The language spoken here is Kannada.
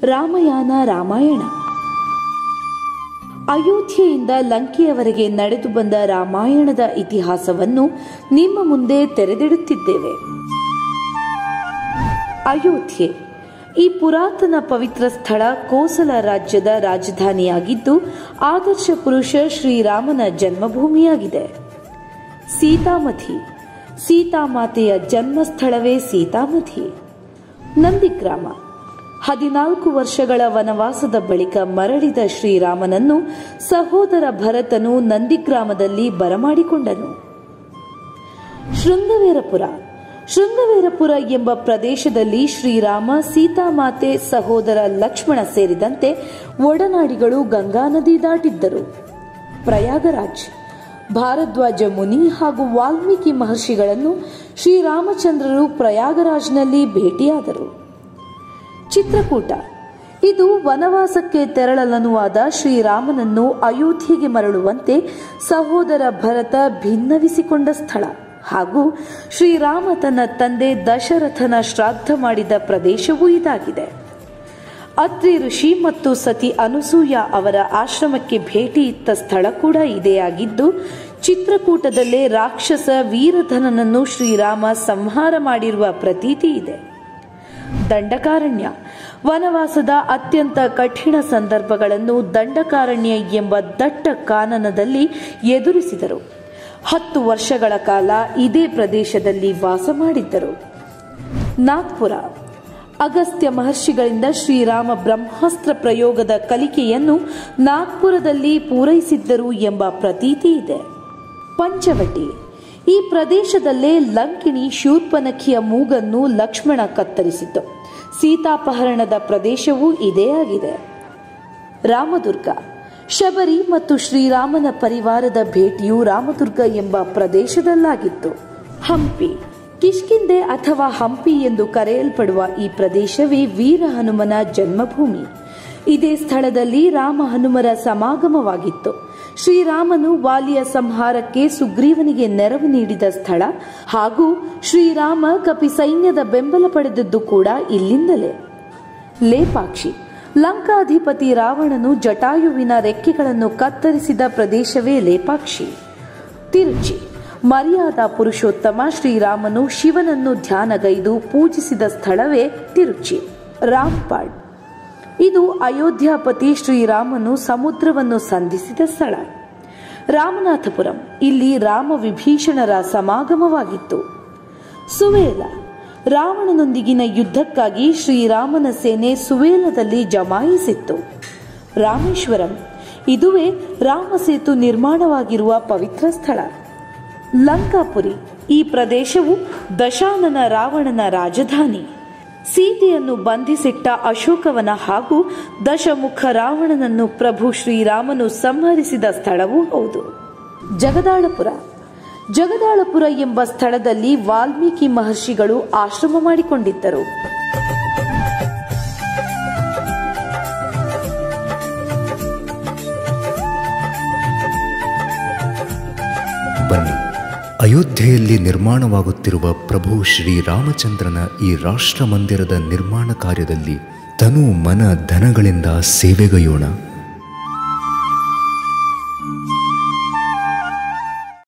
ರಾಮಯಾನ ರಾಮಾಯಣ ಅಯೋಧ್ಯೆಯಿಂದ ಲಂಕೆಯವರೆಗೆ ನಡೆದು ಬಂದ ರಾಮಾಯಣದ ಇತಿಹಾಸವನ್ನು ನಿಮ್ಮ ಮುಂದೆ ತೆರೆದಿಡುತ್ತಿದ್ದೇವೆ ಅಯೋಧ್ಯೆ ಈ ಪುರಾತನ ಪವಿತ್ರ ಸ್ಥಳ ಕೋಸಲ ರಾಜ್ಯದ ರಾಜಧಾನಿಯಾಗಿದ್ದು ಆದರ್ಶ ಪುರುಷ ಶ್ರೀರಾಮನ ಜನ್ಮಭೂಮಿಯಾಗಿದೆ ಸೀತಾಮಥಿ ಸೀತಾಮಾತೆಯ ಜನ್ಮಸ್ಥಳವೇ ಸೀತಾಮಥಿ ನಂದಿಗ್ರಾಮ ಹದಿನಾಲ್ಕು ವರ್ಷಗಳ ವನವಾಸದ ಬಳಿಕ ಮರಳಿದ ಶ್ರೀರಾಮನನ್ನು ಸಹೋದರ ಭರತನು ನಂದಿಗ್ರಾಮದಲ್ಲಿ ಬರಮಾಡಿಕೊಂಡನು ಶೃಂಗವೇರಪುರ ಶೃಂಗವೇರಪುರ ಎಂಬ ಪ್ರದೇಶದಲ್ಲಿ ಶ್ರೀರಾಮ ಸೀತಾಮಾತೆ ಸಹೋದರ ಲಕ್ಷ್ಮಣ ಸೇರಿದಂತೆ ಒಡನಾಡಿಗಳು ಗಂಗಾ ನದಿ ದಾಟಿದ್ದರು ಪ್ರಯಾಗರಾಜ್ ಭಾರದ್ವಾಜ ಮುನಿ ಹಾಗೂ ವಾಲ್ಮೀಕಿ ಮಹರ್ಷಿಗಳನ್ನು ಶ್ರೀರಾಮಚಂದ್ರರು ಪ್ರಯಾಗರಾಜ್ನಲ್ಲಿ ಭೇಟಿಯಾದರು ಚಿತ್ರಕೂಟ ಇದು ವನವಾಸಕ್ಕೆ ತೆರಳಲನುವಾದ ಶ್ರೀರಾಮನನ್ನು ಅಯೋಧ್ಯೆಗೆ ಮರಳುವಂತೆ ಸಹೋದರ ಭರತ ಭಿನ್ನವಿಸಿಕೊಂಡ ಸ್ಥಳ ಹಾಗೂ ಶ್ರೀರಾಮ ತನ್ನ ತಂದೆ ದಶರಥನ ಶ್ರಾದ್ದ ಮಾಡಿದ ಪ್ರದೇಶವೂ ಇದಾಗಿದೆ ಅತ್ರಿ ಋಷಿ ಮತ್ತು ಸತಿ ಅನುಸೂಯ ಅವರ ಆಶ್ರಮಕ್ಕೆ ಭೇಟಿ ಇತ್ತ ಸ್ಥಳ ಕೂಡ ಇದೇ ಆಗಿದ್ದು ಚಿತ್ರಕೂಟದಲ್ಲೇ ರಾಕ್ಷಸ ವೀರಧನನನ್ನು ಶ್ರೀರಾಮ ಸಂಹಾರ ಮಾಡಿರುವ ಪ್ರತೀತಿ ಇದೆ ದಂಡಕಾರಣ್ಯ ವನವಾಸದ ಅತ್ಯಂತ ಕಠಿಣ ಸಂದರ್ಭಗಳನ್ನು ದಂಡಕಾರಣ್ಯ ಎಂಬ ದಟ್ಟ ಕಾನನದಲ್ಲಿ ಎದುರಿಸಿದರು ಹತ್ತು ವರ್ಷಗಳ ಕಾಲ ಇದೇ ಪ್ರದೇಶದಲ್ಲಿ ವಾಸ ಮಾಡಿದ್ದರು ನಾಗ್ಪುರ ಅಗಸ್ತ್ಯ ಮಹರ್ಷಿಗಳಿಂದ ಶ್ರೀರಾಮ ಬ್ರಹ್ಮಾಸ್ತ್ರ ಪ್ರಯೋಗದ ಕಲಿಕೆಯನ್ನು ನಾಗ್ಪುರದಲ್ಲಿ ಪೂರೈಸಿದ್ದರು ಎಂಬ ಪ್ರತೀತಿ ಇದೆ ಪಂಚವಟಿ ಈ ಪ್ರದೇಶದಲ್ಲೇ ಲಂಕಿಣಿ ಶೂರ್ಪನಖಿಯ ಮೂಗನ್ನು ಲಕ್ಷ್ಮಣ ಕತ್ತರಿಸಿತು ಸೀತಾಪಹರಣದ ಪ್ರದೇಶವೂ ಇದೇ ಆಗಿದೆ ರಾಮದುರ್ಗ ಶಬರಿ ಮತ್ತು ಶ್ರೀರಾಮನ ಪರಿವಾರದ ಭೇಟಿಯು ರಾಮದುರ್ಗ ಎಂಬ ಪ್ರದೇಶದಲ್ಲಾಗಿತ್ತು ಹಂಪಿ ಕಿಷ್ಕಿಂದೆ ಅಥವಾ ಹಂಪಿ ಎಂದು ಕರೆಯಲ್ಪಡುವ ಈ ಪ್ರದೇಶವೇ ವೀರ ಹನುಮನ ಜನ್ಮಭೂಮಿ ಇದೇ ಸ್ಥಳದಲ್ಲಿ ರಾಮ ಹನುಮರ ಸಮಾಗಮವಾಗಿತ್ತು ಶ್ರೀರಾಮನು ವಾಲಿಯ ಸಂಹಾರಕ್ಕೆ ಸುಗ್ರೀವನಿಗೆ ನೆರವು ನೀಡಿದ ಸ್ಥಳ ಹಾಗೂ ಶ್ರೀರಾಮ ಕಪಿ ಸೈನ್ಯದ ಬೆಂಬಲ ಪಡೆದದ್ದು ಕೂಡ ಇಲ್ಲಿಂದಲೇ ಲೇಪಾಕ್ಷಿ ಲಂಕಾಧಿಪತಿ ರಾವಣನು ಜಟಾಯುವಿನ ರೆಕ್ಕೆಗಳನ್ನು ಕತ್ತರಿಸಿದ ಪ್ರದೇಶವೇ ಲೇಪಾಕ್ಷಿ ತಿರುಚಿ ಮರ್ಯಾದ ಪುರುಷೋತ್ತಮ ಶ್ರೀರಾಮನು ಶಿವನನ್ನು ಧ್ಯಾನಗೈದು ಪೂಜಿಸಿದ ಸ್ಥಳವೇ ತಿರುಚಿ ರಾಮ್ಪಾಡ್ ಇದು ಅಯೋಧ್ಯಾಪತಿ ಶ್ರೀರಾಮನು ಸಮುದ್ರವನ್ನು ಸಂಧಿಸಿದ ಸ್ಥಳ ರಾಮನಾಥಪುರಂ ಇಲ್ಲಿ ರಾಮ ವಿಭೀಷಣರ ಸಮಾಗಮವಾಗಿತ್ತು ಸುವೇಲ ರಾವಣನೊಂದಿಗಿನ ಯುದ್ಧಕ್ಕಾಗಿ ಶ್ರೀರಾಮನ ಸೇನೆ ಸುವೇಲದಲ್ಲಿ ಜಮಾಯಿಸಿತ್ತು ರಾಮೇಶ್ವರಂ ಇದುವೇ ರಾಮಸೇತು ನಿರ್ಮಾಣವಾಗಿರುವ ಪವಿತ್ರ ಸ್ಥಳ ಲಂಕಾಪುರಿ ಈ ಪ್ರದೇಶವು ದಶಾನನ ರಾವಣನ ರಾಜಧಾನಿ ಸೀತೆಯನ್ನು ಬಂಧಿಸಿಟ್ಟ ಅಶೋಕವನ ಹಾಗೂ ದಶಮುಖ ರಾವಣನನ್ನು ಪ್ರಭು ಶ್ರೀರಾಮನು ಸಂಹರಿಸಿದ ಸ್ಥಳವೂ ಹೌದು ಜಗದಾಳಪುರ ಜಗದಾಳಪುರ ಎಂಬ ಸ್ಥಳದಲ್ಲಿ ವಾಲ್ಮೀಕಿ ಮಹರ್ಷಿಗಳು ಆಶ್ರಮ ಮಾಡಿಕೊಂಡಿದ್ದರು ಬನ್ನಿ ಅಯೋಧ್ಯೆಯಲ್ಲಿ ನಿರ್ಮಾಣವಾಗುತ್ತಿರುವ ಪ್ರಭು ಶ್ರೀರಾಮಚಂದ್ರನ ಈ ರಾಷ್ಟ್ರ ಮಂದಿರದ ನಿರ್ಮಾಣ ಕಾರ್ಯದಲ್ಲಿ ತನು ಮನ ಧನಗಳಿಂದ ಸೇವೆಗೈಯೋಣ